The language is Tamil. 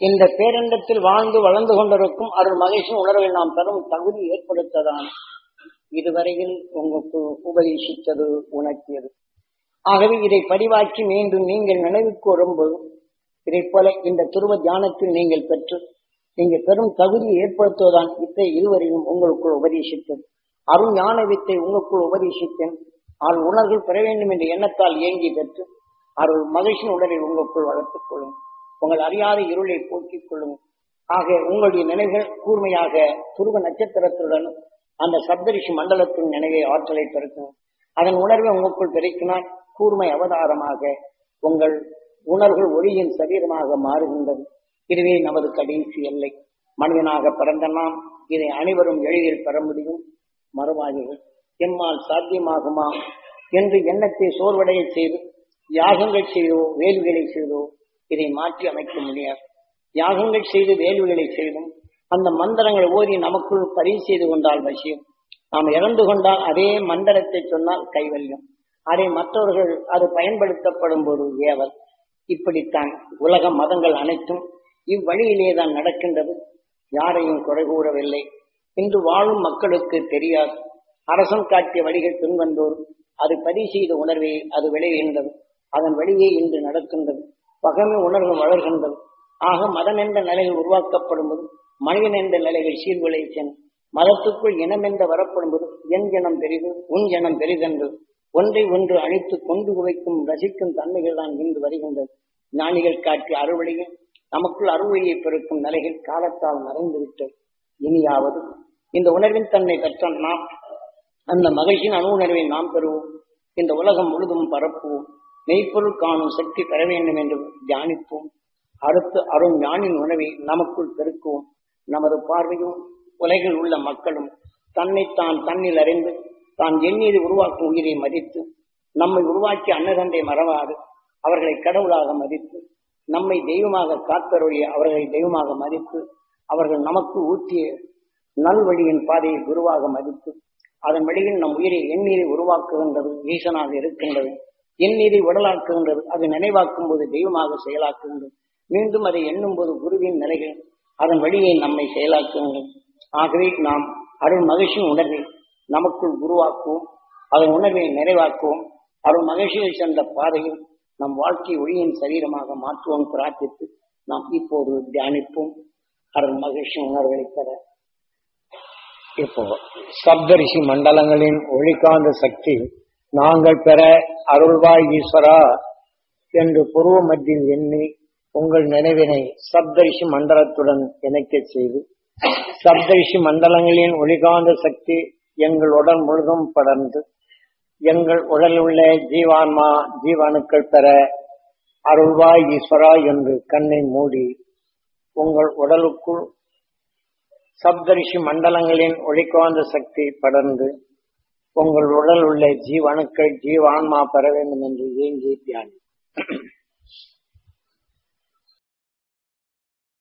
இந்த பேரண்டத்தில் வாழ்ந்து வளர்ந்து கொண்டிருக்கும் அருள் மகேஷன் உணர்வை நாம் பெறும் தகுதி ஏற்படுத்ததான் இதுவரையில் உங்களுக்கு உபதேசித்தது உணர்த்தியது ஆகவே இதை பதிவாக்கி மீண்டும் நீங்கள் நினைவுக்கு வரும்போது இதைப் போல இந்த துருவ தியானத்தில் நீங்கள் பெற்று நீங்கள் பெரும் தகுதியை ஏற்படுத்துவதான் இத்தை இருவரையும் உங்களுக்குள் உபதேசித்தது அருள் ஞான வித்தை உங்களுக்குள் உபதேசித்தேன் ஆள் உணர்வுகள் பெற வேண்டும் என்ற எண்ணத்தால் ஏங்கி பெற்று அருள் மகிழ்ச்சியின் உடலை உங்களுக்குள் வளர்த்துக் கொள்ளும் உங்கள் அறியாத இருளை போக்கிக் கொள்ளும் ஆக உங்களுடைய நினைவுகள் கூர்மையாக துருவ நட்சத்திரத்துடன் அந்த சப்தரிஷி மண்டலத்தின் நினைவை ஆற்றலை பெருக்கும் அதன் உணர்வை உங்களுக்குள் பெருக்கினால் கூர்மை அவதாரமாக உங்கள் உணர்வுகள் ஒளியின் சரீரமாக மாறுகின்றது இதுவே நமது கடைசி எல்லை மனிதனாக பிறந்த நாம் இதை அனைவரும் எளிதில் பெற முடியும் மறுவாதிகள் எம்மால் சாத்தியமாகுமா என்று எண்ணத்தை சோர்வடைய செய்து யாகங்கள் செய்தோ வேள்விகளை செய்தோ இதை மாற்றி அமைக்க முடியாது யாகங்கள் செய்து வேள்விகளை செய்தும் அந்த மந்திரங்களை ஓதி நமக்குள் பதிவு செய்து கொண்டால் வசியம் நாம் இறந்து கொண்டால் அதே மந்திரத்தை சொன்னால் கைவல்யம் அதை மற்றவர்கள் அது பயன்படுத்தப்படும் போது ஏவல் இப்படித்தான் உலக மதங்கள் அனைத்தும் இவ்வழியிலே தான் நடக்கின்றது யாரையும் குறை கூறவில்லை இன்று வாழும் மக்களுக்கு தெரியாது அரசன் காட்டிய வழிகள் பின்வந்தோர் அது பதிவு செய்த உணர்வே அது விளைகின்றது அதன் வழியே இன்று நடக்கின்றது பகமை உணர்வு வளர்கின்றது ஆக மதம் என்ற நிலையில் உருவாக்கப்படும் போது மனிதன் என்ற நிலையில் சீர்குலைச்சன் மதத்துக்குள் இனம் என்ற வரப்படும் போது என் ஜனம் பெரிது உன் ஜனம் பெரிதென்று ஒன்றை ஒன்று அழித்து கொண்டு குவைக்கும் ரசிக்கும் தன்மைகள் தான் இன்று வருகின்றது ஞானிகள் காட்டிய அறுவடையில் நமக்குள் அறுவடையை பெருக்கும் நிலைகள் காலத்தால் மறைந்துவிட்டது இனியாவது இந்த உணர்வின் தன்மை பெற்ற நாம் அந்த மகிழ்ச்சியின் அணு உணர்வை நாம் பெறுவோம் இந்த உலகம் முழுதும் பரப்புவோம் மெய்ப்பொருள் காணும் சக்தி பெற வேண்டும் என்று தியானிப்போம் அடுத்து அருண் ஞானின் உணவை நமக்குள் பெருக்குவோம் நமது பார்வையும் உலகில் உள்ள மக்களும் தன்னைத்தான் தன்னில் அறிந்து தான் எண்ணியது உருவாக்கும் உயிரை மதித்து நம்மை உருவாக்கிய அன்னதந்தை மறவாது அவர்களை கடவுளாக மதித்து நம்மை தெய்வமாக காத்தருடைய அவர்களை தெய்வமாக மதித்து அவர்கள் நமக்கு ஊற்றிய நல்வழியின் பாதையை குருவாக மதித்து அதன் வழியில் நம் உயிரை எண்ணீரை உருவாக்குகின்றது ஈசனாக இருக்கின்றது எண்ணீரை உடலாக்குகின்றது அது நினைவாக்கும் போது தெய்வமாக செயலாக்குகின்றது மீண்டும் அதை எண்ணும் போது குருவின் நிலைகள் அதன் வழியை நம்மை செயலாக்குகின்றது ஆகவே நாம் அருள் மகிழ்ச்சியின் உணர்வை நமக்குள் உருவாக்குவோம் அதன் உணர்வை நிறைவாக்குவோம் அருள் மகிழ்ச்சியில் சென்ற பாதையில் நம் வாழ்க்கை ஒளியின் சரீரமாக மாற்றுவோம் பிரார்த்தித்து நாம் இப்போது தியானிப்போம் அருள் மகிழ்ச்சி உணர்வுகளை பெற இப்போ சப்தரிஷி மண்டலங்களின் ஒளிகாந்த சக்தி நாங்கள் பெற அருள்வாய் ஈஸ்வரா என்று புருவ மத்தியில் எண்ணி உங்கள் நினைவினை சப்தரிஷி மண்டலத்துடன் இணைக்கச் செய்து சப்தரிஷி மண்டலங்களின் ஒளிகாந்த சக்தி எங்கள் உடல் முழுதும் படர்ந்து எங்கள் உடலில் உள்ள ஜீவான்மா ஜீவாணுக்கள் பெற அருள்வாய் ஈஸ்வரா என்று கண்ணை மூடி உங்கள் உடலுக்குள் சப்தரிஷி மண்டலங்களின் ஒளிகாந்த சக்தி படர்ந்து உங்கள் உடல் உள்ள ஜீவணுக்கள் ஜீவான்மா பெற வேண்டும் என்று ஏங்கி தியானி